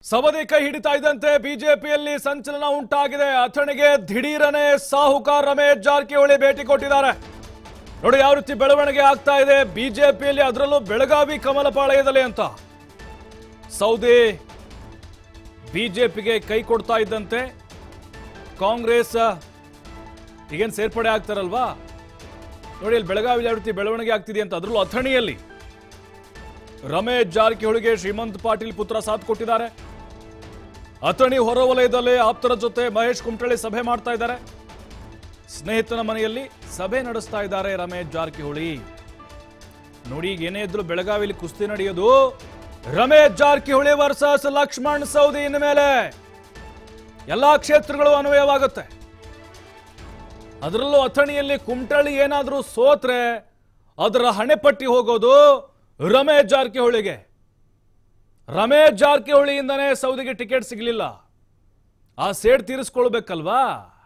ಸವದಿ ಕೈ ಹಿಡಿತಾ ಇದ್ದಂತೆ ಬಿಜೆಪಿಯಲ್ಲಿ ಸಂಚಲನ ಉಂಟಾಗಿದೆ ಅಥಣಿಗೆ ದಿಢೀರನೆ ಸಾಹುಕಾರ್ ರಮೇಶ್ ಜಾರಕಿಹೊಳಿ ಭೇಟಿ ಕೊಟ್ಟಿದ್ದಾರೆ ನೋಡಿ ಯಾವ ರೀತಿ ಬೆಳವಣಿಗೆ ಆಗ್ತಾ ಇದೆ ಬಿಜೆಪಿಯಲ್ಲಿ ಅದರಲ್ಲೂ ಬೆಳಗಾವಿ ಕಮಲಪಾಳಯದಲ್ಲಿ ಅಂತ ಸೌದಿ ಬಿಜೆಪಿಗೆ ಕೈ ಕೊಡ್ತಾ ಇದ್ದಂತೆ ಕಾಂಗ್ರೆಸ್ ಈಗೇನು ಸೇರ್ಪಡೆ ಆಗ್ತಾರಲ್ವಾ ನೋಡಿ ಇಲ್ಲಿ ಬೆಳಗಾವಿ ಯಾವ ರೀತಿ ಬೆಳವಣಿಗೆ ಆಗ್ತಿದೆ ಅಂತ ಅದರಲ್ಲೂ ಅಥಣಿಯಲ್ಲಿ ರಮೇಶ್ ಜಾರಕಿಹೊಳಿಗೆ ಶ್ರೀಮಂತ್ ಪಾಟೀಲ್ ಪುತ್ರ ಸಾಥ್ ಕೊಟ್ಟಿದ್ದಾರೆ ಅಥಣಿ ಹೊರವಲಯದಲ್ಲಿ ಆಪ್ತರ ಜೊತೆ ಮಹೇಶ್ ಕುಮಟಳ್ಳಿ ಸಭೆ ಮಾಡ್ತಾ ಇದ್ದಾರೆ ಸ್ನೇಹಿತನ ಮನೆಯಲ್ಲಿ ಸಭೆ ನಡೆಸ್ತಾ ಇದ್ದಾರೆ ರಮೇಶ್ ಜಾರಕಿಹೊಳಿ ನೋಡಿ ಈಗ ಏನೇ ಇದ್ರು ಬೆಳಗಾವಿಲಿ ಕುಸ್ತಿ ನಡೆಯೋದು ರಮೇಶ್ ಜಾರಕಿಹೊಳಿ ವರ್ಸಸ್ ಲಕ್ಷ್ಮಣ್ ಸೌದಿ ಇನ್ನು ಮೇಲೆ ಎಲ್ಲಾ ಕ್ಷೇತ್ರಗಳು ಅನ್ವಯವಾಗುತ್ತೆ ಅದರಲ್ಲೂ ಅಥಣಿಯಲ್ಲಿ ಕುಮಟಳ್ಳಿ ಏನಾದರೂ ಸೋತ್ರೆ ಅದರ ಹಣೆಪಟ್ಟಿ ಹೋಗೋದು ರಮೇಶ್ ಜಾರಕಿಹೊಳಿಗೆ ರಮೇಶ್ ಜಾರಕಿಹೊಳಿಯಿಂದನೇ ಸೌದಿಗೆ ಟಿಕೆಟ್ ಸಿಗಲಿಲ್ಲ ಆ ಸೇಡ್ ತೀರಿಸ್ಕೊಳ್ಬೇಕಲ್ವಾ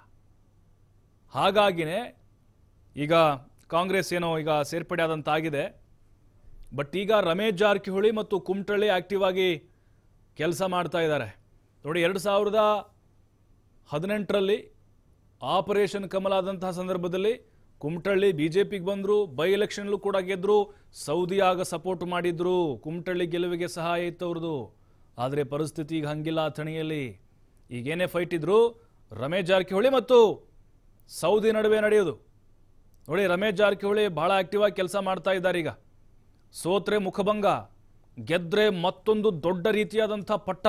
ಹಾಗಾಗಿನೇ ಈಗ ಕಾಂಗ್ರೆಸ್ ಏನೋ ಈಗ ಸೇರ್ಪಡೆ ಆದಂತಾಗಿದೆ ಬಟ್ ಈಗ ರಮೇಶ್ ಜಾರಕಿಹೊಳಿ ಮತ್ತು ಕುಮಟಳ್ಳಿ ಆಕ್ಟಿವ್ ಆಗಿ ಕೆಲಸ ಮಾಡ್ತಾ ಇದ್ದಾರೆ ನೋಡಿ ಎರಡು ಸಾವಿರದ ಹದಿನೆಂಟರಲ್ಲಿ ಆಪರೇಷನ್ ಕಮಲ ಆದಂತಹ ಸಂದರ್ಭದಲ್ಲಿ ಕುಮಟಳ್ಳಿ ಬಿ ಜೆ ಪಿಗೆ ಬಂದರು ಬೈ ಎಲೆಕ್ಷನ್ಲೂ ಕೂಡ ಗೆದ್ದರು ಸೌದಿ ಆಗ ಸಪೋರ್ಟ್ ಮಾಡಿದ್ರು ಕುಮಟಳ್ಳಿ ಗೆಲುವಿಗೆ ಸಹಾಯ ಇತ್ತು ಅವ್ರದ್ದು ಆದರೆ ಪರಿಸ್ಥಿತಿ ಈಗ ಹಂಗಿಲ್ಲ ಅಥಣಿಯಲ್ಲಿ ಈಗೇನೇ ಫೈಟ್ ಇದ್ರು ರಮೇಶ್ ಜಾರಕಿಹೊಳಿ ಮತ್ತು ಸೌದಿ ನಡುವೆ ನಡೆಯೋದು ನೋಡಿ ರಮೇಶ್ ಜಾರಕಿಹೊಳಿ ಬಹಳ ಆಕ್ಟಿವ್ ಆಗಿ ಕೆಲಸ ಮಾಡ್ತಾ ಇದ್ದಾರೆ ಈಗ ಸೋತ್ರೆ ಮುಖಭಂಗ ಗೆದ್ರೆ ಮತ್ತೊಂದು ದೊಡ್ಡ ರೀತಿಯಾದಂಥ ಪಟ್ಟ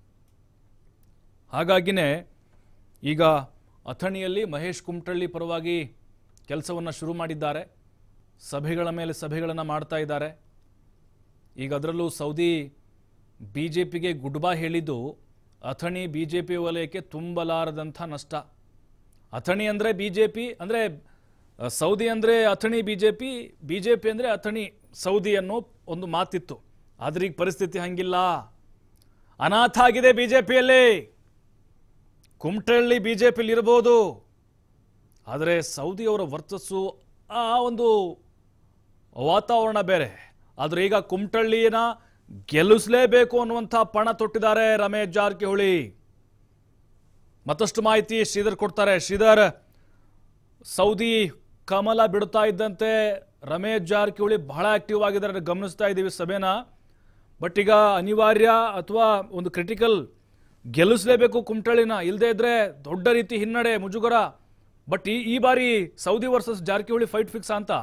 ಹಾಗಾಗಿನೇ ಈಗ ಅಥಣಿಯಲ್ಲಿ ಮಹೇಶ್ ಕುಮಟಳ್ಳಿ ಪರವಾಗಿ ಕೆಲಸವನ್ನು ಶುರು ಮಾಡಿದ್ದಾರೆ ಸಭೆಗಳ ಮೇಲೆ ಸಭೆಗಳನ್ನು ಮಾಡ್ತಾ ಇದ್ದಾರೆ ಈಗ ಅದರಲ್ಲೂ ಸೌದಿ ಬಿ ಜೆ ಪಿಗೆ ಗುಡ್ ಬೈ ಹೇಳಿದ್ದು ಅಥಣಿ ಬಿ ಜೆ ಪಿ ವಲಯಕ್ಕೆ ತುಂಬಲಾರದಂಥ ನಷ್ಟ ಅಥಣಿ ಅಂದರೆ ಬಿ ಜೆ ಪಿ ಅಂದರೆ ಸೌದಿ ಅಂದರೆ Athani B J P B J P ಅಂದರೆ ಅಥಣಿ ಸೌದಿ ಅನ್ನೋ ಒಂದು ಮಾತಿತ್ತು ಆದ್ರೆ ಈಗ ಪರಿಸ್ಥಿತಿ ಹಂಗಿಲ್ಲ ಅನಾಥ ಆಗಿದೆ ಬಿ ಜೆ ಪಿಯಲ್ಲಿ ಕುಮಟಳ್ಳಿ ಬಿ ಜೆ ಪಿಲಿ ಇರ್ಬೋದು ಆದರೆ ಸೌದಿಯವರ ವರ್ಚಸ್ಸು ಆ ಒಂದು ವಾತಾವರಣ ಬೇರೆ ಆದರೆ ಈಗ ಕುಮಟಳ್ಳಿನ ಗೆಲ್ಲಿಸಲೇಬೇಕು ಅನ್ನುವಂಥ ಪಣ ತೊಟ್ಟಿದ್ದಾರೆ ರಮೇಶ್ ಜಾರಕಿಹೊಳಿ ಮತ್ತಷ್ಟು ಮಾಹಿತಿ ಶ್ರೀಧರ್ ಕೊಡ್ತಾರೆ ಶ್ರೀಧರ್ ಸೌದಿ ಕಮಲ ಬಿಡ್ತಾ ಇದ್ದಂತೆ ರಮೇಶ್ ಜಾರಕಿಹೊಳಿ ಬಹಳ ಆಕ್ಟಿವ್ ಆಗಿದ್ದಾರೆ ಗಮನಿಸ್ತಾ ಇದ್ದೀವಿ ಸಭೆನ ಬಟ್ ಈಗ ಅನಿವಾರ್ಯ ಅಥವಾ ಒಂದು ಕ್ರಿಟಿಕಲ್ ಗೆಲ್ಲಿಸಲೇಬೇಕು ಕುಮಟಳ್ಳಿನ ಇಲ್ಲದೇ ಇದ್ರೆ ದೊಡ್ಡ ರೀತಿ ಹಿನ್ನಡೆ ಮುಜುಗರ ಬಟ್ ಈ ಈ ಬಾರಿ Savadi versus Jarkiholi fight fix ಅಂತ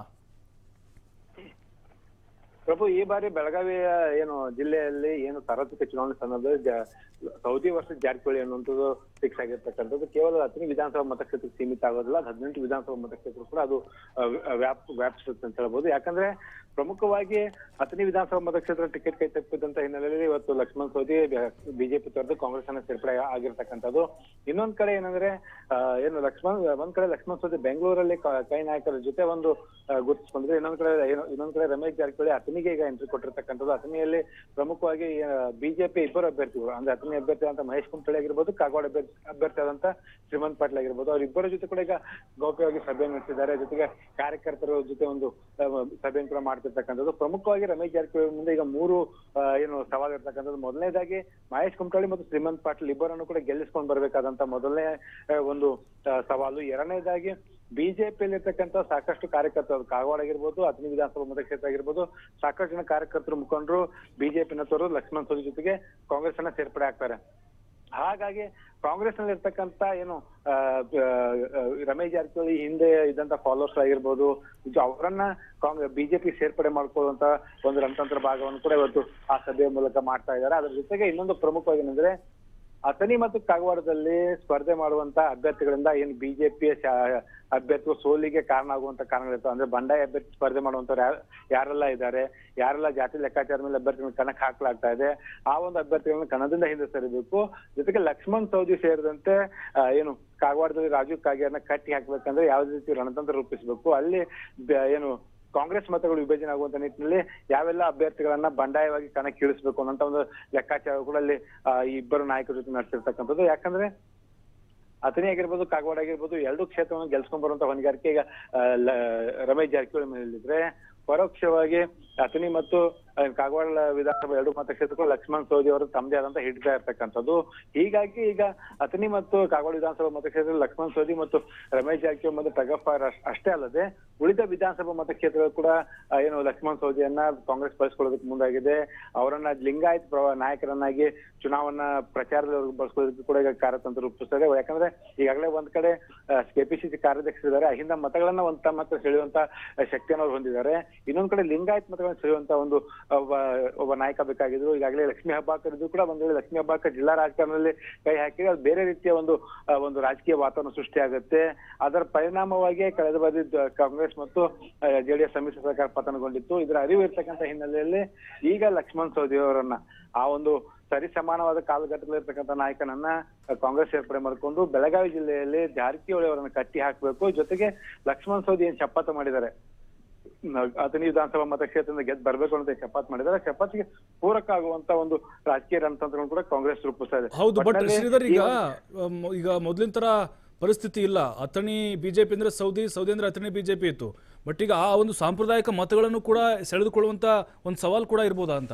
ಪ್ರಭು ಈ ಬಾರಿ ಬೆಳಗಾವಿಯ ಏನು ಜಿಲ್ಲೆಯಲ್ಲಿ ಏನು ಸಾರ್ವತ್ರಿಕ ಚುನಾವಣೆ ಸಂದರ್ಭದಲ್ಲಿ ಜ- ಸೌದಿ ವರ್ಷ ಜಾರಕಿಹೊಳಿ ಅನ್ನುವಂಥದ್ದು ಫಿಕ್ಸ್ ಆಗಿರ್ತಕ್ಕಂಥದ್ದು ಕೇವಲ ಹತ್ತನೇ ವಿಧಾನಸಭಾ ಮತಕ್ಷೇತ್ರಕ್ಕೆ ಸೀಮಿತ ಆಗೋದಿಲ್ಲ ಅದು ಹದಿನೆಂಟು ವಿಧಾನಸಭಾ ಮತಕ್ಷೇತ್ರ ಕೂಡ ಅದು ಆ, ವ್ಯಾಪ್ ವ್ಯಾಪಿಸುತ್ತೆ ಅಂತ ಹೇಳ್ಬೋದು ಯಾಕಂದ್ರೆ ಪ್ರಮುಖವಾಗಿ ಹತ್ತನೇ ವಿಧಾನಸಭಾ ಮತಕ್ಷೇತ್ರ ಟಿಕೆಟ್ ಕೈ ತಪ್ಪಿದಂತ ಹಿನ್ನೆಲೆಯಲ್ಲಿ ಇವತ್ತು ಲಕ್ಷ್ಮಣ್ ಸೌದಿ ಬಿಜೆಪಿ ತೊರೆದು ಕಾಂಗ್ರೆಸ್ ಅನ್ನ ಸೇರ್ಪಡೆ ಆಗಿರ್ತಕ್ಕಂಥದ್ದು ಇನ್ನೊಂದ್ ಕಡೆ ಏನಂದ್ರೆ ಆ, ಏನು ಲಕ್ಷ್ಮಣ್ ಒಂದ್ ಕಡೆ ಲಕ್ಷ್ಮಣ್ ಸೌದಿ ಬೆಂಗಳೂರಲ್ಲಿ ಕ- ಕೈ ನಾಯಕರ ಜೊತೆ ಒಂದು ಆ, ಗುರುತಿಸ್ಕೊಂಡ್ರೆ ಇನ್ನೊಂದ್ ಕಡೆ ಏನು ಇನ್ನೊಂದ್ ಕಡೆ ರಮೇಶ್ ಜಾರಕಿಹೊಳಿ ಅಥಣಿಗೆ ಈಗ ಎಂಟ್ರಿ ಕೊಟ್ಟಿರ್ತಕ್ಕಂಥದ್ದು ಅಥಣಿಯಲ್ಲಿ ಪ್ರಮುಖವಾಗಿ ಬಿಜೆಪಿ ಇಬ್ಬರು ಅಭ್ಯರ್ಥಿಗಳು ಅಂದ್ರೆ ಅಥಣಿ ಅಭ್ಯರ್ಥಿ ಅಂತ ಮಹೇಶ್ ಕುಮಟಳ್ಳಿ ಆಗಿರ್ಬೋದು ಕಾಗವಾಡ ಅಭ್ಯರ್ಥಿ ಅಭ್ಯರ್ಥಿ ಆದಂತ ಶ್ರೀಮಂತ್ ಪಾಟೀಲ್ ಆಗಿರ್ಬೋದು ಅವರಿಬ್ಬರ ಜೊತೆ ಕೂಡ ಈಗ ಗೌಪ್ಯವಾಗಿ ಸಭೆ ನಡೆಸಿದ್ದಾರೆ ಜೊತೆಗೆ ಕಾರ್ಯಕರ್ತರ ಜೊತೆ ಒಂದು ಆ, ಸಭೆಯನ್ನು ಕೂಡ ಮಾಡ್ತಿರ್ತಕ್ಕಂಥದ್ದು ಪ್ರಮುಖವಾಗಿ ರಮೇಶ್ ಜಾರಕಿಹೊಳಿ ಮುಂದೆ ಈಗ ಮೂರು ಆ, ಏನು ಸವಾಲು ಇರ್ತಕ್ಕಂಥದ್ದು ಮೊದಲನೇದಾಗಿ ಮಹೇಶ್ ಕುಮಟಳ್ಳಿ ಮತ್ತು ಶ್ರೀಮಂತ್ ಪಾಟೀಲ್ ಇಬ್ಬರನ್ನು ಕೂಡ ಗೆಲ್ಲಿಸ್ಕೊಂಡು ಬರ್ಬೇಕಾದಂತ ಮೊದಲನೇ ಆ, ಒಂದು ಆ, ಸವಾಲು ಎರಡನೇದಾಗಿ ಬಿಜೆಪಿಯಲ್ಲಿ ಇರ್ತಕ್ಕಂಥ ಸಾಕಷ್ಟು ಕಾರ್ಯಕರ್ತರು ಕಾಗವಾಡ ಆಗಿರ್ಬೋದು ಅಥಣಿ ವಿಧಾನಸಭಾ ಮತಕ್ಷೇತ್ರ ಆಗಿರ್ಬೋದು ಸಾಕಷ್ಟು ಜನ ಕಾರ್ಯಕರ್ತರು ಮುಖಂಡರು ಬಿಜೆಪಿನ ತೋರು ಲಕ್ಷ್ಮಣ್ ಸೋದಿ ಜೊತೆಗೆ ಕಾಂಗ್ರೆಸ್ ಅನ್ನ ಸೇರ್ಪಡೆ ಆಗ್ತಾರೆ ಹಾಗಾಗಿ ಕಾಂಗ್ರೆಸ್ ನಲ್ಲಿ ಇರ್ತಕ್ಕಂತ ಏನು ಆ, ಆ, ಆ, ರಮೇಶ್ ಜಾರಕಿಹೊಳಿ ಹಿಂದೆ ಇದ್ದಂತ ಫಾಲೋವರ್ಸ್ ಆಗಿರ್ಬೋದು ಇದು ಅವರನ್ನ ಕಾಂಗ್ರೆಸ್ ಬಿಜೆಪಿ ಸೇರ್ಪಡೆ ಮಾಡ್ಕೊಳ್ಳುವಂತ ಒಂದು ರಣತಂತ್ರ ಭಾಗವನ್ನು ಕೂಡ ಇವತ್ತು ಆ ಸಭೆಯ ಮೂಲಕ ಮಾಡ್ತಾ ಇದ್ದಾರೆ ಅದ್ರ ಜೊತೆಗೆ ಇನ್ನೊಂದು ಪ್ರಮುಖವಾಗಿ ಏನಂದ್ರೆ ಅಥಣಿ ಮತ್ತು ಕಾಗವಾಡದಲ್ಲಿ ಸ್ಪರ್ಧೆ ಮಾಡುವಂತ ಅಭ್ಯರ್ಥಿಗಳಿಂದ ಏನು ಬಿಜೆಪಿಯ ಅಭ್ಯರ್ಥಿಗಳು ಸೋಲಿಗೆ ಕಾರಣ ಆಗುವಂತ ಕಾರಣಗಳಿರ್ತವೆ ಅಂದ್ರೆ ಬಂಡಾಯ ಅಭ್ಯರ್ಥಿ ಸ್ಪರ್ಧೆ ಮಾಡುವಂತವ್ರು ಯಾರ್- ಯಾರೆಲ್ಲ ಇದ್ದಾರೆ ಯಾರೆಲ್ಲ ಜಾತಿ ಲೆಕ್ಕಾಚಾರ ಮೇಲೆ ಅಭ್ಯರ್ಥಿಗಳನ್ನ ಕಣಕ್ಕೆ ಹಾಕ್ಲಾಗ್ತಾ ಇದೆ ಆ ಒಂದು ಅಭ್ಯರ್ಥಿಗಳನ್ನ ಕಣದಿಂದ ಹಿಂದೆ ಸರಿಬೇಕು ಜೊತೆಗೆ ಲಕ್ಷ್ಮಣ್ ಸೌದಿ ಸೇರಿದಂತೆ ಆ, ಏನು ಕಾಗವಾಡದಲ್ಲಿ ರಾಜೀವ್ ಕಾಗೇರ್ನ ಕಟ್ಟಿ ಹಾಕ್ಬೇಕಂದ್ರೆ ಯಾವ್ದೇ ರೀತಿ ರಣತಂತ್ರ ರೂಪಿಸಬೇಕು ಅಲ್ಲಿ ಬ- ಏನು ಕಾಂಗ್ರೆಸ್ ಮತಗಳು ವಿಭಜನೆ ಆಗುವಂತ ನಿಟ್ಟಿನಲ್ಲಿ ಯಾವೆಲ್ಲ ಅಭ್ಯರ್ಥಿಗಳನ್ನ ಬಂಡಾಯವಾಗಿ ಕಣಕ್ಕೆ ಇಳಿಸಬೇಕು ಅನ್ನೋಂತ ಒಂದು ಲೆಕ್ಕಾಚಾರ ಕೂಡ ಅಲ್ಲಿ ಆ, ಈ ಇಬ್ಬರು ನಾಯಕರ ಜೊತೆ ನಡೆಸಿರ್ತಕ್ಕಂಥದ್ದು ಯಾಕಂದ್ರೆ ಅಥಣಿ ಆಗಿರ್ಬೋದು ಕಾಗವಾಡ ಆಗಿರ್ಬೋದು ಎರಡು ಕ್ಷೇತ್ರವನ್ನು ಗೆಲ್ಸ್ಕೊಂಡ್ ಬರುವಂತ ಹೊಣೆಗಾರಿಕೆ ಈಗ ಆ, ಲ- ರಮೇಶ್ ಜಾರಕಿಹೊಳಿ ಮೇಲಿದ್ರೆ ಪರೋಕ್ಷವಾಗಿ ಅಥಣಿ ಮತ್ತು ಆ, ಕಾಗವಾಡ ವಿಧಾನಸಭಾ ಎರಡು ಮತಕ್ಷೇತ್ರಕ್ಕೂ ಲಕ್ಷ್ಮಣ್ ಸವದಿ ಅವರು ತಮ್ಮದೇ ಆದಂತ ಹಿಡಿತಾ ಇರ್ತಕ್ಕಂಥದ್ದು ಹೀಗಾಗಿ ಈಗ ಅಥಣಿ ಮತ್ತು ಕಾಗವಾಡ ವಿಧಾನಸಭಾ ಮತಕ್ಷೇತ್ರ ಲಕ್ಷ್ಮಣ್ ಸವದಿ ಮತ್ತು ರಮೇಶ್ ಜಾರಕಿಹೊಳಿ ಮತ್ತು ಟಗಫಾರ್ ಅಷ್ಟೇ ಅಲ್ಲದೆ ಉಳಿದ ವಿಧಾನಸಭಾ ಮತಕ್ಷೇತ್ರಗಳು ಕೂಡ ಆ, ಏನು ಲಕ್ಷ್ಮಣ್ ಸವದಿಯನ್ನ ಕಾಂಗ್ರೆಸ್ ಬಳಸ್ಕೊಳ್ಳೋದಕ್ಕೆ ಮುಂದಾಗಿದೆ ಅವರನ್ನ ಲಿಂಗಾಯತ್ ಪ್ರ- ನಾಯಕರನ್ನಾಗಿ ಚುನಾವಣಾ ಪ್ರಚಾರದಲ್ಲಿ ಬಳಸ್ಕೊಳ್ಳೋದಕ್ಕೆ ಕೂಡ ಈಗ ಕಾರ್ಯತಂತ್ರ ರೂಪಿಸ್ತದೆ ಯಾಕಂದ್ರೆ ಈಗಾಗಲೇ ಒಂದ್ ಕಡೆ ಕೆಪಿಸಿಸಿ ಕಾರ್ಯಾಧ್ಯಕ್ಷರಿದ್ದಾರೆ ಅಹಿಂದ ಮತಗಳನ್ನ ಒಂದ್ ತಮ್ಮ ಹತ್ರ ಸೆಳೆಯುವಂತ ಶಕ್ತಿಯನ್ನು ಅವ್ರು ಹೊಂದಿದ್ದಾರೆ ಇನ್ನೊಂದ್ ಕಡೆ ಲಿಂಗಾಯತ್ ಮತಗಳನ್ನ ಸೆಳೆಯುವಂತ ಒಂದು ಒಬ್ಬ ಒಬ್ಬ ನಾಯಕ ಬೇಕಾಗಿದ್ರು ಈಗಾಗಲೇ ಲಕ್ಷ್ಮೀ ಹೆಬ್ಬಾಳ್ಕರ್ ಇದ್ರು ಕೂಡ ಒಂದ್ ವೇಳೆ ಲಕ್ಷ್ಮೀ ಹೆಬ್ಬಾಳ್ಕರ್ ಜಿಲ್ಲಾ ರಾಜಕಾರಣದಲ್ಲಿ ಕೈ ಹಾಕಿದ್ರೆ ಅದು ಬೇರೆ ರೀತಿಯ ಒಂದು ಆ, ಒಂದು ರಾಜಕೀಯ ವಾತಾವರಣ ಸೃಷ್ಟಿಯಾಗುತ್ತೆ ಅದರ ಪರಿಣಾಮವಾಗಿ ಕಳೆದ ಬಾರಿ ದ- ಕಾಂಗ್ರೆಸ್ ಮತ್ತು ಜೆಡಿಎಸ್ ಸಮ್ಮಿಶ್ರ ಸರ್ಕಾರ ಪತನಗೊಂಡಿತ್ತು ಇದರ ಅರಿವು ಇರ್ತಕ್ಕಂಥ ಹಿನ್ನೆಲೆಯಲ್ಲಿ ಈಗ ಲಕ್ಷ್ಮಣ್ ಸವದಿ ಅವರನ್ನ ಆ ಒಂದು ಸರಿ ಸಮಾನವಾದ ಕಾಲಘಟ್ಟದಲ್ಲಿರ್ತಕ್ಕಂಥ ನಾಯಕನನ್ನ ಕಾಂಗ್ರೆಸ್ ಸೇರ್ಪಡೆ ಮಾಡಿಕೊಂಡು ಬೆಳಗಾವಿ ಜಿಲ್ಲೆಯಲ್ಲಿ ಜಾರಕಿಹೊಳಿ ಅವರನ್ನ ಕಟ್ಟಿ ಹಾಕಬೇಕು ಜೊತೆಗೆ ಲಕ್ಷ್ಮಣ್ ಸವದಿ ಏನ್ ಶಪಥ ಮಾಡಿದ್ದಾರೆ ನ- ಅಥಣಿ ವಿಧಾನಸಭಾ ಮತಕ್ಷೇತ್ರದಿಂದ ಗೆದ್ದು ಬರ್ಬೇಕು ಅಂತ ಶಪಥ ಮಾಡಿದ್ದಾರೆ ಶಪಥಕ್ಕೆ ಪೂರಕ ಆಗುವಂತ ಒಂದು ರಾಜಕೀಯ ರಣತಂತ್ರಗಳನ್ನು ಕೂಡ ಕಾಂಗ್ರೆಸ್ ರೂಪಿಸ್ತಾ ಇದೆ ಹೌದು ಬಟ್ ಒಟ್ನಲ್ಲಿ ಶ್ರೀಧರ್ ಈ ಈಗ ಒಂದು- ಅಮ್, ಈಗ ಮೊದಲಿನ ತರ ಪರಿಸ್ಥಿತಿ ಇಲ್ಲ ಅಥಣಿ ಬಿಜೆಪಿ ಅಂದ್ರೆ ಸೌದಿ ಸೌದಿ ಅಂದ್ರೆ ಅಥಣಿ ಬಿಜೆಪಿ ಇತ್ತು ಬಟ್ ಈಗ ಆ ಒಂದು ಸಾಂಪ್ರದಾಯಿಕ ಮತಗಳನ್ನು ಕೂಡ ಸೆಳೆದುಕೊಳ್ಳುವಂತ ಒಂದು ಸವಾಲ್ ಕೂಡ ಇರ್ಬೋದಾ ಅಂತ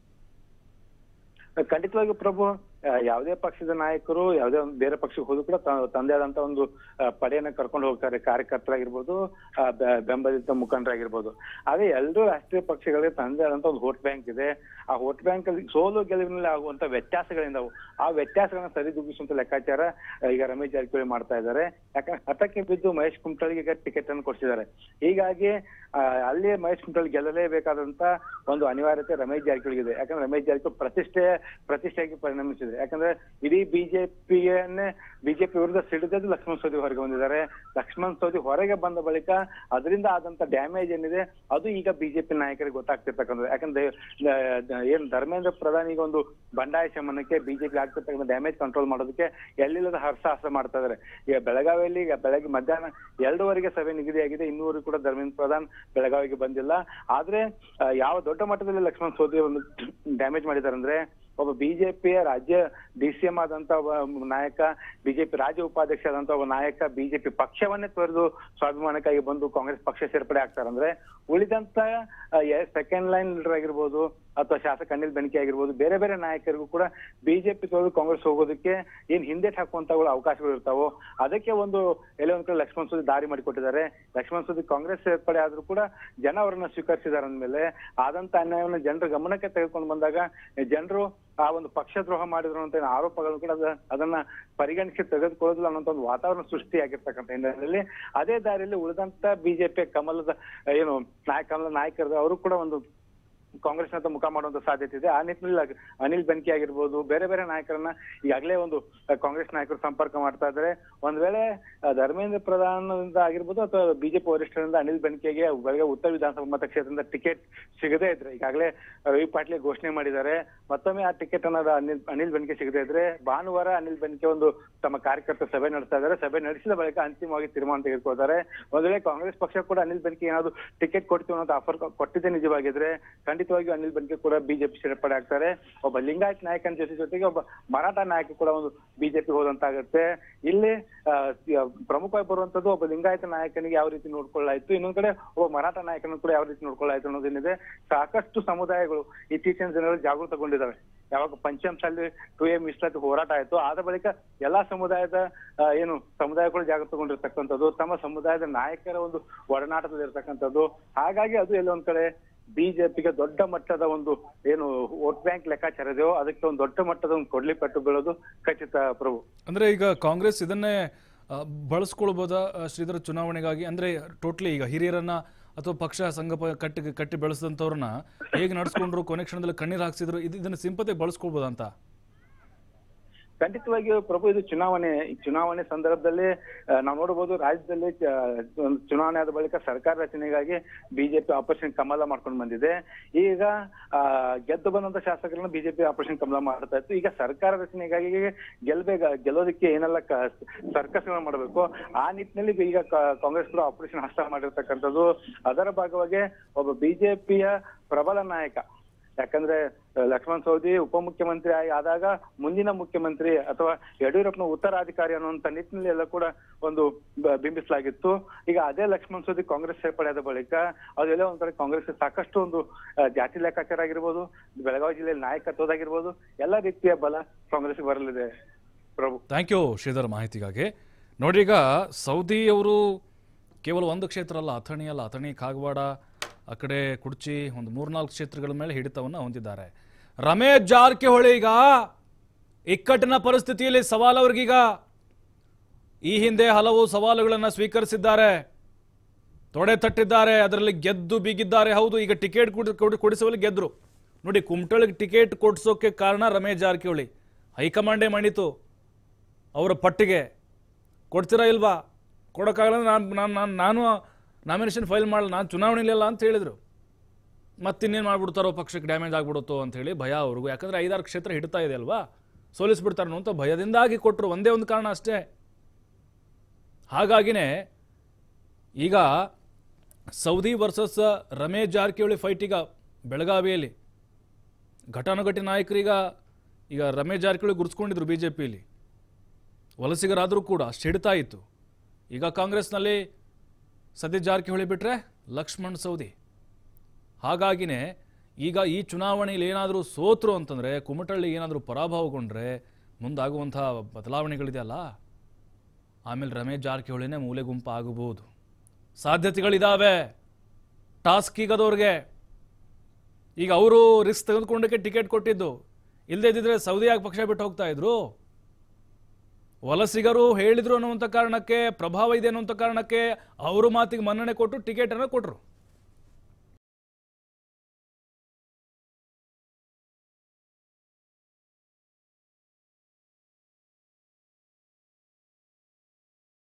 ಖಂಡಿತವಾಗಿ ಪ್ರಭು ಆ, ಯಾವುದೇ ಪಕ್ಷದ ನಾಯಕರು ಯಾವುದೇ ಒಂದು ಬೇರೆ ಪಕ್ಷಕ್ಕೆ ಹೋದ್ರು ಕೂಡ ತ- ತಂದೆ ಆದಂತ ಒಂದು ಆ, ಪಡೆಯನ್ನ ಕರ್ಕೊಂಡು ಹೋಗ್ತಾರೆ ಕಾರ್ಯಕರ್ತರಾಗಿರ್ಬೋದು ಆ, ಬೆ- ಬೆಂಬಲಿತ ಮುಖಂಡರಾಗಿರ್ಬೋದು ಆದ್ರೆ ಎಲ್ಲರೂ ರಾಷ್ಟ್ರೀಯ ಪಕ್ಷಗಳಿಗೆ ತಂದೆ ಆದಂತ ಒಂದು ವೋಟ್ ಬ್ಯಾಂಕ್ ಇದೆ ಆ ವೋಟ್ ಬ್ಯಾಂಕ್ ಅಲ್ಲಿ ಸೋಲು ಗೆಲುವಿನಲ್ಲಿ ಆಗುವಂತ ವ್ಯತ್ಯಾಸಗಳಿಂದವು ಆ ವ್ಯತ್ಯಾಸಗಳನ್ನ ಸರಿದೂಗಿಸುವಂತ ಲೆಕ್ಕಾಚಾರ ಆ, ಈಗ ರಮೇಶ್ ಜಾರಕಿಹೊಳಿ ಮಾಡ್ತಾ ಇದ್ದಾರೆ ಯಾಕಂದ್ರೆ ಹಠಕ್ಕೆ ಬಿದ್ದು ಮಹೇಶ್ ಕುಮಟಳ್ಳಿಗೆ ಈಗ ಟಿಕೆಟ್ ಅನ್ನು ಕೊಡಿಸಿದ್ದಾರೆ ಹೀಗಾಗಿ ಆ, ಅಲ್ಲಿ ಮಹೇಶ್ ಕುಮಟಳ್ಳಿ ಗೆಲ್ಲಲೇಬೇಕಾದಂತ ಒಂದು ಅನಿವಾರ್ಯತೆ ರಮೇಶ್ ಜಾರಕಿಹೊಳಿ ಇದೆ ಯಾಕಂದ್ರೆ ರಮೇಶ್ ಜಾರಕಿಹೊಳಿ ಪ್ರತಿಷ್ಠೆ ಪ್ರತಿಷ್ಠೆಯಾಗಿ ಪರಿಣಮಿಸಿದೆ ಯಾಕಂದ್ರೆ ಇಡೀ ಬಿಜೆಪಿಯನ್ನೇ ಬಿಜೆಪಿ ವಿರುದ್ಧ ಸಿಡಿದದ್ದು ಲಕ್ಷ್ಮಣ್ ಸವದಿ ಹೊರಗೆ ಬಂದಿದ್ದಾರೆ ಲಕ್ಷ್ಮಣ್ ಸವದಿ ಹೊರಗೆ ಬಂದ ಬಳಿಕ ಅದರಿಂದ ಆದಂತ ಡ್ಯಾಮೇಜ್ ಏನಿದೆ ಅದು ಈಗ ಬಿಜೆಪಿ ನಾಯಕರಿಗೆ ಗೊತ್ತಾಗ್ತಿರ್ತಕ್ಕಂಥದ್ದು ಯಾಕಂದ್ರೆ ದ- ದ- ಏನ್ ಧರ್ಮೇಂದ್ರ ಪ್ರಧಾನಿಗೆ ಒಂದು ಬಂಡಾಯ ಶಮನಕ್ಕೆ ಬಿಜೆಪಿ ಆಗ್ತಿರ್ತಕ್ಕಂಥ ಡ್ಯಾಮೇಜ್ ಕಂಟ್ರೋಲ್ ಮಾಡೋದಕ್ಕೆ ಎಲ್ಲಿಲ್ಲದ ಹರ್ಸಾಹಸ ಮಾಡ್ತಾ ಇದಾರೆ ಈಗ ಬೆಳಗಾವಿಯಲ್ಲಿ ಈಗ ಬೆಳಗ್ಗೆ ಮಧ್ಯಾಹ್ನ ಎರಡೂವರೆಗೆ ಸಭೆ ನಿಗದಿಯಾಗಿದೆ ಇನ್ನೂವರೆಗೂ ಕೂಡ ಧರ್ಮೇಂದ್ರ ಪ್ರಧಾನ್ ಬೆಳಗಾವಿಗೆ ಬಂದಿಲ್ಲ ಆದ್ರೆ ಆ, ಯಾವ ದೊಡ್ಡ ಮಟ್ಟದಲ್ಲಿ ಲಕ್ಷ್ಮಣ್ ಸವದಿ ಒಂದು ಡ್ಯಾಮೇಜ್ ಮಾಡಿದ್ದಾರೆ ಅಂದ್ರೆ ಒಬ್ಬ ಬಿಜೆಪಿಯ ರಾಜ್ಯ ಡಿ ಸಿ ಎಂ ಆದಂತ ಒಬ್ಬ ನಾಯಕ ಬಿಜೆಪಿ ರಾಜ್ಯ ಉಪಾಧ್ಯಕ್ಷ ಆದಂತ ಒಬ್ಬ ನಾಯಕ ಬಿಜೆಪಿ ಪಕ್ಷವನ್ನೇ ತೊರೆದು ಸ್ವಾಭಿಮಾನಕ್ಕಾಗಿ ಬಂದು ಕಾಂಗ್ರೆಸ್ ಪಕ್ಷ ಸೇರ್ಪಡೆ ಆಗ್ತಾರಂದ್ರೆ ಉಳಿದಂತ ಸೆಕೆಂಡ್ ಲೈನ್ ಲೀಡರ್ ಆಗಿರ್ಬೋದು ಅಥವಾ ಶಾಸಕ ಅನಿಲ್ ಬೆನಕೆ ಆಗಿರ್ಬೋದು ಬೇರೆ ಬೇರೆ ನಾಯಕರಿಗೂ ಕೂಡ ಬಿಜೆಪಿ ತೊರೆದು ಕಾಂಗ್ರೆಸ್ ಹೋಗೋದಕ್ಕೆ ಏನ್ ಹಿಂದೆ ಹಾಕುವಂತ ಅವಕಾಶಗಳು ಇರ್ತಾವೋ ಅದಕ್ಕೆ ಒಂದು ಎಲ್ಲೋ ಒಂದ್ ಕಡೆ ಲಕ್ಷ್ಮಣ್ ಸವದಿ ದಾರಿ ಮಾಡಿಕೊಟ್ಟಿದ್ದಾರೆ ಲಕ್ಷ್ಮಣ್ ಸವದಿ ಕಾಂಗ್ರೆಸ್ ಸೇರ್ಪಡೆ ಆದ್ರೂ ಕೂಡ ಜನ ಅವರನ್ನ ಸ್ವೀಕರಿಸಿದಾರೆ ಅಂದ್ಮೇಲೆ ಆದಂತ ಅನ್ಯಾಯವನ್ನು ಜನರ ಗಮನಕ್ಕೆ ತೆಗೆದುಕೊಂಡು ಬಂದಾಗ ಜನರು ಆ ಒಂದು ಪಕ್ಷದ್ರೋಹ ಮಾಡಿದ್ರು ಅಂತ ಏನ್ ಆರೋಪಗಳನ್ನು ಕೂಡ ಅದ- ಅದನ್ನ ಪರಿಗಣಿಸಿ ತೆಗೆದುಕೊಳ್ಳೋದಿಲ್ಲ ಅನ್ನೋ ಒಂದು ವಾತಾವರಣ ಸೃಷ್ಟಿಯಾಗಿರ್ತಕ್ಕಂಥ ಹಿನ್ನೆಲೆಯಲ್ಲಿ ಅದೇ ದಾರಿಯಲ್ಲಿ ಉಳಿದಂತ ಬಿಜೆಪಿ ಕಮಲದ ಏನು ನಾಯಕ ಕಮಲದ ನಾಯಕರು ಅವರು ಕೂಡ ಒಂದು ಕಾಂಗ್ರೆಸ್ ನತ್ತ ಮುಖ ಮಾಡುವಂತ ಸಾಧ್ಯತೆ ಇದೆ ಆ ನಿಟ್ಟಿನಲ್ಲಿ ಅಗ್- ಅನಿಲ್ ಬೆನ್ಕಿ ಆಗಿರ್ಬೋದು ಬೇರೆ ಬೇರೆ ನಾಯಕರನ್ನ ಈಗಾಗಲೇ ಒಂದು ಅಹ್, ಕಾಂಗ್ರೆಸ್ ನಾಯಕರು ಸಂಪರ್ಕ ಮಾಡ್ತಾ ಇದ್ದಾರೆ ಒಂದ್ ವೇಳೆ ಅಹ್, ಧರ್ಮೇಂದ್ರ ಪ್ರಧಾನದಿಂದ ಆಗಿರ್ಬೋದು ಅಥವಾ ಬಿಜೆಪಿ ವರಿಷ್ಠರಿಂದ ಅನಿಲ್ ಬೆನ್ಕೆಗೆ ಬೆಳಗ್ಗೆ ಉತ್ತರ ವಿಧಾನಸಭಾ ಮತಕ್ಷೇತ್ರದಿಂದ ಟಿಕೆಟ್ ಸಿಗದೇ ಇದ್ರೆ ಈಗಾಗಲೇ ರವಿ ಪಾಟ್ಲೆ ಘೋಷಣೆ ಮಾಡಿದ್ದಾರೆ ಮತ್ತೊಮ್ಮೆ ಆ ಟಿಕೆಟ್ ಅನ್ನೋದು ಅನಿಲ್ ಅನಿಲ್ ಬೆನ್ಕೆ ಸಿಗದೇ ಇದ್ರೆ ಭಾನುವಾರ ಅನಿಲ್ ಬೆನ್ಕೆ ಒಂದು ತಮ್ಮ ಕಾರ್ಯಕರ್ತ ಸಭೆ ನಡೆಸ್ತಾ ಇದ್ದಾರೆ ಸಭೆ ನಡೆಸಿದ ಬಳಿಕ ಅಂತಿಮವಾಗಿ ತೀರ್ಮಾನ ತೆಗೆದುಕೊಳ್ತಾರೆ ಒಂದ್ ವೇಳೆ ಕಾಂಗ್ರೆಸ್ ಪಕ್ಷ ಕೂಡ ಅನಿಲ್ ಬೆನ್ಕೆ ಏನಾದ್ರು ಟಿಕೆಟ್ ಕೊಡ್ತೀವಿ ಅನ್ನೋ ಆಫರ್ ಕೊಟ್ಟಿದ್ದೇ ನಿಜವಾಗಿದ್ರೆ ಖಂಡಿತವಾಗಿಯೂ ಅನಿಲ್ ಬೆನ್ಕೆ ಕೂಡ ಬಿಜೆಪಿ ಸೇರ್ಪಡೆ ಆಗ್ತಾರೆ ಒಬ್ಬ ಲಿಂಗಾಯತ್ ನಾಯಕನ ಜೊತೆ ಜೊತೆಗೆ ಒಬ್ಬ ಮರಾಠ ನಾಯಕ ಕೂಡ ಒಂದು ಬಿಜೆಪಿ ಹೋದಂತಾಗುತ್ತೆ ಇಲ್ಲಿ ಆ, ಯ- ಪ್ರಮುಖವಾಗಿ ಬರುವಂತದ್ದು ಒಬ್ಬ ಲಿಂಗಾಯತ ನಾಯಕನಿಗೆ ಯಾವ ರೀತಿ ನೋಡ್ಕೊಳ್ಳಾಯ್ತು ಇನ್ನೊಂದ್ ಕಡೆ ಒಬ್ಬ ಮರಾಠ ನಾಯಕನ ಕೂಡ ಯಾವ ರೀತಿ ನೋಡ್ಕೊಳ್ಳಾಯ್ತು ಅನ್ನೋದೇನಿದೆ ಸಾಕಷ್ಟು ಸಮುದಾಯಗಳು ಇತ್ತೀಚಿನ ದಿನಗಳಲ್ಲಿ ಜಾಗೃತಗೊಂಡಿದ್ದಾವೆ ಯಾವಾಗ ಪಂಚಮಸಾಲಿ ಟು ಎ ಮೀಸಲಾತಿ ಹೋರಾಟ ಆಯ್ತು ಆದ ಬಳಿಕ ಎಲ್ಲಾ ಸಮುದಾಯದ ಆ, ಏನು ಸಮುದಾಯಗಳು ಜಾಗೃತಗೊಂಡಿರ್ತಕ್ಕಂಥದ್ದು ತಮ್ಮ ಸಮುದಾಯದ ನಾಯಕರ ಒಂದು ಒಡನಾಟದಲ್ಲಿ ಇರ್ತಕ್ಕಂಥದ್ದು ಹಾಗಾಗಿ ಅದು ಎಲ್ಲೊಂದ್ ಕಡೆ ಬಿಜೆಪಿಗೆ ದೊಡ್ಡ ಮಟ್ಟದ ಒಂದು ಏನು ವೋಟ್ ಬ್ಯಾಂಕ್ ಲೆಕ್ಕಾಚಾರ ಇದೆಯೋ ಅದಕ್ಕೆ ಒಂದು ದೊಡ್ಡ ಮಟ್ಟದ ಒಂದು ಕೊಡ್ಲಿ ಪೆಟ್ಟು ಬೀಳೋದು ಖಚಿತ ಪ್ರಭು ಅಂದ್ರೆ ಈಗ ಕಾಂಗ್ರೆಸ್ ಇದನ್ನೇ ಆ, ಬಳಸ್ಕೊಳ್ಬೋದಾ ಆ, ಶ್ರೀಧರ ಚುನಾವಣೆಗಾಗಿ ಅಂದ್ರೆ ಟೋಟ್ಲಿ ಈಗ ಹಿರಿಯರನ್ನ ಅಥವಾ ಪಕ್ಷ ಸಂಘ ಕಟ್ಟಿ ಕಟ್ಟಿ ಬೆಳೆಸಿದಂಥವ್ರನ್ನ ಹೇಗೆ ನಡೆಸ್ಕೊಂಡ್ರು ಕೊನೆ ಕ್ಷಣದಲ್ಲಿ ಕಣ್ಣೀರು ಹಾಕ್ಸಿದ್ರು ಇದು ಇದನ್ನ ಸಿಂಪತಿ ಬಳಸ್ಕೊಳ್ಬೋದಾ ಅಂತ ಖಂಡಿತವಾಗಿಯೂ ಪ್ರಭು ಇದು ಚುನಾವಣೆ ಈ ಚುನಾವಣೆ ಸಂದರ್ಭದಲ್ಲಿ ಆ, ನಾವು ನೋಡಬಹುದು ರಾಜ್ಯದಲ್ಲಿ ಚ- ಒಂದು ಚುನಾವಣೆ ಆದ ಬಳಿಕ ಸರ್ಕಾರ ರಚನೆಗಾಗಿ ಬಿಜೆಪಿ ಆಪರೇಷನ್ ಕಮಲ ಮಾಡ್ಕೊಂಡು ಬಂದಿದೆ ಈಗ ಆ, ಗೆದ್ದು ಬಂದಂತ ಶಾಸಕರನ್ನ ಬಿಜೆಪಿ ಆಪರೇಷನ್ ಕಮಲ ಮಾಡ್ತಾ ಇತ್ತು ಈಗ ಸರ್ಕಾರ ರಚನೆಗಾಗಿ ಗೆಲ್ಬೇಕ ಗೆಲ್ಲೋದಕ್ಕೆ ಏನೆಲ್ಲ ಸರ್ಕಸ್ ಮಾಡಬೇಕು ಆ ನಿಟ್ಟಿನಲ್ಲಿ ಈಗ ಕ- ಕಾಂಗ್ರೆಸ್ ಕೂಡ ಆಪರೇಷನ್ ಹಸ್ತ ಮಾಡಿರ್ತಕ್ಕಂಥದ್ದು ಅದರ ಭಾಗವಾಗಿ ಒಬ್ಬ ಬಿಜೆಪಿಯ ಪ್ರಬಲ ನಾಯಕ ಯಾಕಂದ್ರೆ ಆ, ಲಕ್ಷ್ಮಣ್ ಸವದಿ ಉಪಮುಖ್ಯಮಂತ್ರಿ ಆಗಿ ಆದಾಗ ಮುಂದಿನ ಮುಖ್ಯಮಂತ್ರಿ ಅಥವಾ ಯಡಿಯೂರಪ್ಪನ ಉತ್ತರಾಧಿಕಾರಿ ಅನ್ನುವಂತ ನಿಟ್ಟಿನಲ್ಲಿ ಎಲ್ಲ ಕೂಡ ಒಂದು ಬ- ಬಿಂಬಿಸಲಾಗಿತ್ತು ಈಗ ಅದೇ ಲಕ್ಷ್ಮಣ್ ಸವದಿ ಕಾಂಗ್ರೆಸ್ ಸೇರ್ಪಡೆಯಾದ ಬಳಿಕ ಅದೆಲ್ಲ ಒಂದ್ ಕಡೆ ಕಾಂಗ್ರೆಸ್ ಸಾಕಷ್ಟು ಒಂದು ಆ, ಜಾತಿ ಲೆಕ್ಕಾಚಾರ ಆಗಿರ್ಬೋದು ಬೆಳಗಾವಿ ಜಿಲ್ಲೆಯಲ್ಲಿ ನಾಯಕತ್ವದಾಗಿರ್ಬೋದು ಎಲ್ಲಾ ರೀತಿಯ ಬಲ ಕಾಂಗ್ರೆಸ್ಗೆ ಬರಲಿದೆ ಪ್ರಭು ಥ್ಯಾಂಕ್ ಯು ಶ್ರೀಧರ್ ಮಾಹಿತಿಗಾಗಿ ನೋಡಿ ಈಗ ಸೌದಿ ಅವರು ಕೇವಲ ಒಂದು ಕ್ಷೇತ್ರ ಅಲ್ಲ ಅಥಣಿ ಅಲ್ಲ ಅಥಣಿ ಕಾಗವಾಡ ಆ ಕಡೆ ಕುಡ್ಚಿ ಒಂದು ಮೂರ್ನಾಲ್ಕು ಕ್ಷೇತ್ರಗಳ ಮೇಲೆ ಹಿಡಿತವನ್ನು ಹೊಂದಿದ್ದಾರೆ ರಮೇಶ್ ಜಾರಕಿಹೊಳಿ ಈಗ ಇಕ್ಕಟ್ಟಿನ ಪರಿಸ್ಥಿತಿಯಲ್ಲಿ ಸವಾಲು ಅವ್ರಿಗೀಗ ಈ ಹಿಂದೆ ಹಲವು ಸವಾಲುಗಳನ್ನು ಸ್ವೀಕರಿಸಿದ್ದಾರೆ ತೊಡೆ ತಟ್ಟಿದ್ದಾರೆ ಅದರಲ್ಲಿ ಗೆದ್ದು ಬೀಗಿದ್ದಾರೆ ಹೌದು ಈಗ ಟಿಕೆಟ್ ಕೊಡಿ- ಕೊಡಿ- ಕೊಡಿಸುವಲ್ಲಿ ಗೆದ್ರು ನೋಡಿ ಕುಮಟಳಿಗೆ ಟಿಕೆಟ್ ಕೊಡಿಸೋಕೆ ಕಾರಣ ರಮೇಶ್ ಜಾರಕಿಹೊಳಿ ಹೈಕಮಾಂಡೇ ಮಣಿತು ಅವರ ಪಟ್ಟಿಗೆ ಕೊಡ್ತೀರಾ ಇಲ್ವಾ ಕೊಡೋಕ್ಕಾಗಲ್ಲ ನಾನು ನಾನು ನಾನು ನಾನು ನಾಮಿನೇಷನ್ ಫೈಲ್ ಮಾಡಲ್ಲ ನಾನು ಚುನಾವಣೆಲಿಲ್ಲ ಅಂತ ಹೇಳಿದರು ಮತ್ತಿನ್ನೇನು ಮಾಡ್ಬಿಡ್ತಾರೋ ಪಕ್ಷಕ್ಕೆ ಡ್ಯಾಮೇಜ್ ಆಗ್ಬಿಡುತ್ತೋ ಅಂತ ಹೇಳಿ ಭಯ ಅವ್ರಿಗೂ ಯಾಕಂದರೆ ಐದಾರು ಕ್ಷೇತ್ರ ಹಿಡ್ತಾ ಇದೆ ಅಲ್ವಾ ಸೋಲಿಸ್ಬಿಡ್ತಾರೋ ಅಂತ ಭಯದಿಂದಾಗಿ ಕೊಟ್ಟರು ಒಂದೇ ಒಂದು ಕಾರಣ ಅಷ್ಟೇ ಹಾಗಾಗಿನೇ ಈಗ ಸೌದಿ ವರ್ಸಸ್ ರಮೇಶ್ ಜಾರಕಿಹೊಳಿ ಫೈಟ್ ಈಗ ಬೆಳಗಾವಿಯಲ್ಲಿ ಘಟಾನುಘಟಿ ನಾಯಕರೀಗ ಈಗ ರಮೇಶ್ ಜಾರಕಿಹೊಳಿ ಗುರುಸ್ಕೊಂಡಿದ್ರು ಬಿ ಜೆ ಪಿಯಲ್ಲಿ ವಲಸಿಗರಾದರೂ ಕೂಡ ಅಷ್ಟು ಹಿಡಿತಾ ಇತ್ತು ಈಗ ಕಾಂಗ್ರೆಸ್ನಲ್ಲಿ ಸದ್ಯ ಜಾರಕಿಹೊಳಿ ಬಿಟ್ಟರೆ ಲಕ್ಷ್ಮಣ್ ಸೌದಿ ಹಾಗಾಗಿನೇ ಈಗ ಈ ಚುನಾವಣೆಯಲ್ಲಿ ಏನಾದರೂ ಸೋತರು ಅಂತಂದರೆ ಕುಮಟಳ್ಳಿ ಏನಾದರೂ ಪರಾಭವಗೊಂಡ್ರೆ ಮುಂದಾಗುವಂಥ ಬದಲಾವಣೆಗಳಿದೆಯಲ್ಲ ಆಮೇಲೆ ರಮೇಶ್ ಜಾರಕಿಹೊಳಿನೇ ಮೂಲೆ ಗುಂಪು ಆಗಬಹುದು ಸಾಧ್ಯತೆಗಳಿದಾವೆ ಟಾಸ್ಕ್ ಈಗದವ್ರಿಗೆ ಈಗ ಅವರು ರಿಸ್ಕ್ ತೆಗೆದುಕೊಂಡಕ್ಕೆ ಟಿಕೆಟ್ ಕೊಟ್ಟಿದ್ದು ಇಲ್ಲದೇ ಇದ್ದಿದ್ರೆ ಸೌದಿ ಯಾಕೆ ಪಕ್ಷ ಬಿಟ್ಟು ಹೋಗ್ತಾ ಇದ್ರು ವಲಸಿಗರು ಹೇಳಿದ್ರು ಅನ್ನುವಂಥ ಕಾರಣಕ್ಕೆ ಪ್ರಭಾವ ಇದೆ ಅನ್ನುವಂಥ ಕಾರಣಕ್ಕೆ ಅವರು ಮಾತಿಗೆ ಮನ್ನಣೆ ಕೊಟ್ಟು ಟಿಕೆಟ್ ಅನ್ನು ಕೊಟ್ಟರು